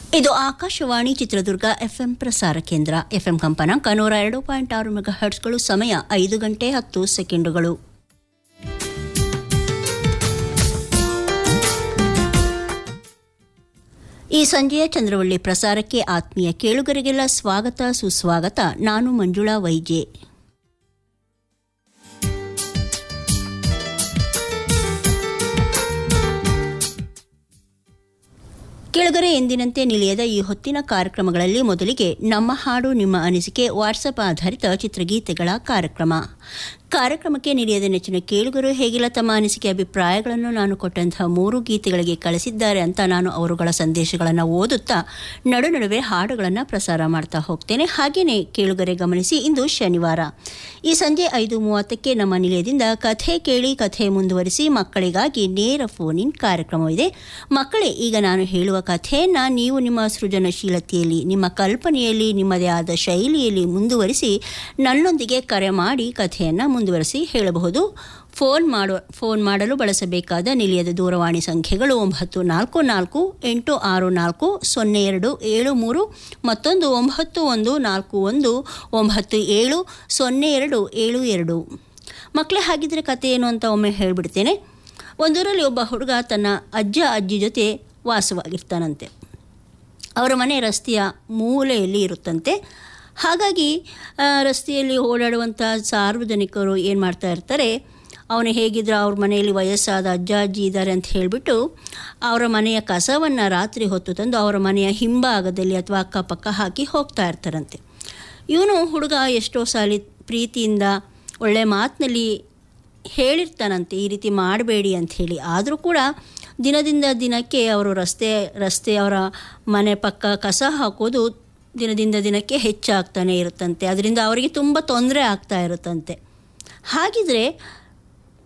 ಇದು ಆಕಾಶವಾಣಿ ಚಿತ್ರದುರ್ಗ ಎಫ್ಎಂ ಪ್ರಸಾರ ಕೇಂದ್ರ ಎಫ್ಎಂ ಕಂಪನಾಂಕ ನೂರ ಎರಡು ಪಾಯಿಂಟ್ ಆರು ಮೆಗಾ ಹರ್ಟ್ಸ್ಗಳು ಸಮಯ ಐದು ಗಂಟೆ ಹತ್ತು ಸೆಕೆಂಡುಗಳು ಈ ಸಂಜೆಯ ಚಂದ್ರವಳ್ಳಿ ಪ್ರಸಾರಕ್ಕೆ ಆತ್ಮೀಯ ಕೇಳುಗರಿಗೆಲ್ಲ ಸ್ವಾಗತ ಸುಸ್ವಾಗತ ನಾನು ಮಂಜುಳಾ ವೈಜೆ ಕೆಳಗರೆ ಎಂದಿನಂತೆ ನಿಲಿಯದ ಈ ಹೊತ್ತಿನ ಕಾರ್ಯಕ್ರಮಗಳಲ್ಲಿ ಮೊದಲಿಗೆ ನಮ್ಮ ಹಾಡು ನಿಮ್ಮ ಅನಿಸಿಕೆ ವಾಟ್ಸಪ್ ಆಧಾರಿತ ಚಿತ್ರಗೀತೆಗಳ ಕಾರ್ಯಕ್ರಮ ಕಾರ್ಯಕ್ರಮಕ್ಕೆ ನಿಲಿಯದ ನೆಚ್ಚಿನ ಕೇಳುಗರು ಹೇಗಿಲ್ಲ ತಮ್ಮ ಅನಿಸಿಕೆ ಅಭಿಪ್ರಾಯಗಳನ್ನು ನಾನು ಕೊಟ್ಟಂತಹ ಮೂರು ಗೀತೆಗಳಿಗೆ ಕಳಿಸಿದ್ದಾರೆ ಅಂತ ನಾನು ಅವರುಗಳ ಸಂದೇಶಗಳನ್ನು ಓದುತ್ತಾ ನಡು ನಡುವೆ ಹಾಡುಗಳನ್ನು ಪ್ರಸಾರ ಮಾಡ್ತಾ ಹೋಗ್ತೇನೆ ಹಾಗೆಯೇ ಕೇಳುಗರೆ ಗಮನಿಸಿ ಇಂದು ಶನಿವಾರ ಈ ಸಂಜೆ ಐದು ಮೂವತ್ತಕ್ಕೆ ನಮ್ಮ ನಿಲಯದಿಂದ ಕಥೆ ಕೇಳಿ ಕಥೆ ಮುಂದುವರಿಸಿ ಮಕ್ಕಳಿಗಾಗಿ ನೇರ ಫೋನ್ ಇನ್ ಕಾರ್ಯಕ್ರಮವಿದೆ ಮಕ್ಕಳೇ ಈಗ ನಾನು ಹೇಳುವ ಕಥೆಯನ್ನು ನೀವು ನಿಮ್ಮ ಸೃಜನಶೀಲತೆಯಲ್ಲಿ ನಿಮ್ಮ ಕಲ್ಪನೆಯಲ್ಲಿ ನಿಮ್ಮದೇ ಆದ ಶೈಲಿಯಲ್ಲಿ ಮುಂದುವರಿಸಿ ನನ್ನೊಂದಿಗೆ ಕರೆ ಮಾಡಿ ಕಥೆಯನ್ನು ಮುಂದುವರಿಸಿ ಹೇಳಬಹುದು ಫೋನ್ ಮಾಡೋ ಫೋನ್ ಮಾಡಲು ಬಳಸಬೇಕಾದ ನಿಲಿಯದ ದೂರವಾಣಿ ಸಂಖ್ಯೆಗಳು ಒಂಬತ್ತು ನಾಲ್ಕು ನಾಲ್ಕು ಎಂಟು ಆರು ನಾಲ್ಕು ಸೊನ್ನೆ ಎರಡು ಏಳು ಮೂರು ಮತ್ತೊಂದು ಒಂಬತ್ತು ಒಂದು ನಾಲ್ಕು ಒಂದು ಒಂಬತ್ತು ಏಳು ಸೊನ್ನೆ ಎರಡು ಏಳು ಎರಡು ಮಕ್ಕಳೇ ಹಾಗಿದ್ರೆ ಕತೆ ಏನು ಅಂತ ಒಮ್ಮೆ ಹೇಳಿಬಿಡ್ತೇನೆ ಒಂದೂರಲ್ಲಿ ಒಬ್ಬ ಹುಡುಗ ತನ್ನ ಅಜ್ಜ ಅಜ್ಜಿ ಜೊತೆ ವಾಸವಾಗಿರ್ತಾನಂತೆ ಅವರ ಮನೆ ರಸ್ತೆಯ ಮೂಲೆಯಲ್ಲಿ ಇರುತ್ತಂತೆ ಹಾಗಾಗಿ ರಸ್ತೆಯಲ್ಲಿ ಓಡಾಡುವಂಥ ಸಾರ್ವಜನಿಕರು ಏನು ಮಾಡ್ತಾ ಇರ್ತಾರೆ ಅವನು ಹೇಗಿದ್ರೆ ಅವ್ರ ಮನೆಯಲ್ಲಿ ವಯಸ್ಸಾದ ಅಜ್ಜ ಅಜ್ಜಿ ಇದ್ದಾರೆ ಅಂತ ಹೇಳಿಬಿಟ್ಟು ಅವರ ಮನೆಯ ಕಸವನ್ನು ರಾತ್ರಿ ಹೊತ್ತು ತಂದು ಅವರ ಮನೆಯ ಹಿಂಭಾಗದಲ್ಲಿ ಅಥವಾ ಅಕ್ಕಪಕ್ಕ ಹಾಕಿ ಹೋಗ್ತಾ ಇರ್ತಾರಂತೆ ಇವನು ಹುಡುಗ ಎಷ್ಟೋ ಸಾಲಿ ಪ್ರೀತಿಯಿಂದ ಒಳ್ಳೆ ಮಾತಿನಲ್ಲಿ ಹೇಳಿರ್ತಾನಂತೆ ಈ ರೀತಿ ಮಾಡಬೇಡಿ ಅಂಥೇಳಿ ಆದರೂ ಕೂಡ ದಿನದಿಂದ ದಿನಕ್ಕೆ ಅವರು ರಸ್ತೆ ರಸ್ತೆ ಅವರ ಮನೆ ಪಕ್ಕ ಕಸ ಹಾಕೋದು ದಿನದಿಂದ ದಿನಕ್ಕೆ ಹೆಚ್ಚಾಗ್ತಾನೆ ಇರುತ್ತಂತೆ ಅದರಿಂದ ಅವರಿಗೆ ತುಂಬ ತೊಂದರೆ ಆಗ್ತಾ ಇರುತ್ತಂತೆ ಹಾಗಿದ್ರೆ